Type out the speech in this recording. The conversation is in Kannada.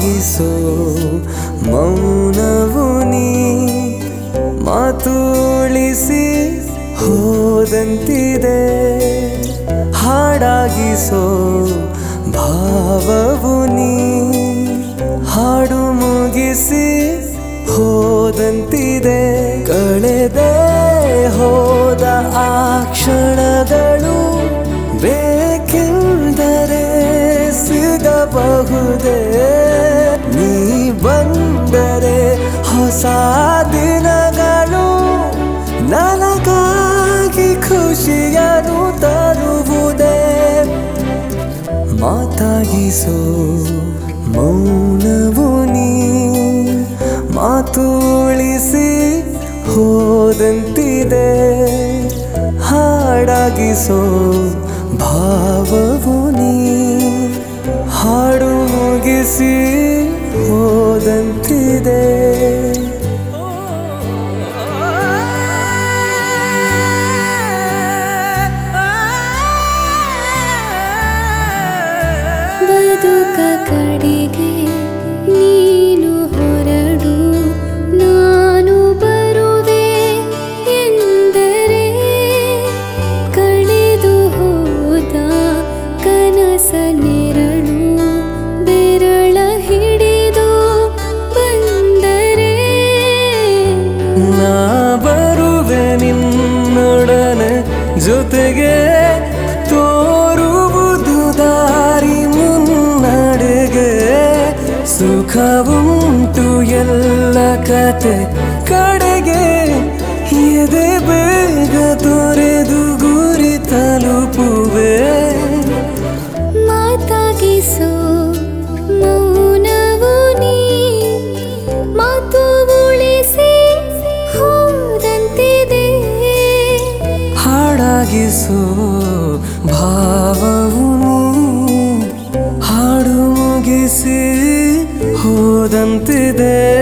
ಮಾತಾಗಿಸೋ ಮೌನವು ನೀ ಮಾತುಳಿಸಿ ಹೋದಂತಿದೆ ಹಾಡಾಗಿಸೋ ಭಾವವು ನೀ ಹಾಡು ಮುಗಿಸಿ ಹೋದಂತಿದೆ ಕಳೆದೆ ಹೋದ ಆ ಕ್ಷಣಗಳು ಬೇಕೆಂದರೆ ಸಿಗಬಹುದೇ ನೀ ಬಂದರೆ ಹೊಸ ದಿನಗಳು ನನಗಾಗಿ ಖುಷಿಯನ್ನು ತರುವುದೇ ಮಾತಾಗಿಸೋ ಮೌನವು ನೀ ಮಾತುಳಿಸಿ ಹೋದಂತಿದೆ ಹಾಡಾಗಿಸೋ ಭಾವವು ನೀ ಹಾಡು ಮುಗಿಸಿ ಹೋದಂತಿದೆ ಬದುಕ ಕಡೆಗೆ ನೀನು ಹೊರಡು ನಾನು ಬರುವೆ ಎಂದರೆ ಕಳೆದು ಹೋದ ಕನಸ ನೆರಳು ಬೆರಳ ಹಿಡಿದು ಬಂದರೆ ನಾ ಬರುವೆ ನಿನ್ನೊಡನೆ ಜೊತೆಗೆ ತೋರುವುದು ದಾರಿ ಮುನ್ನಡೆಗೆ ಸುಖವುಂಟು ಎಲ್ಲ ಕತೆ ಕಡೆಗೆ ಎದೆ ಬೇಗ ತೊರೆದು ಗುರಿ ತಲುಪುವೆ ಮಾತಾಗಿಸೋ ಮೌನವು ನೀ ಮಾತು ಉಳಿಸಿ ಹೋದಂತಿದೆ ಹಾಡಾಗಿಸೋ ಭಾವವು ನೀ ಹಾಡು ಮುಗಿಸಿ ಹೋದಂತಿದೆ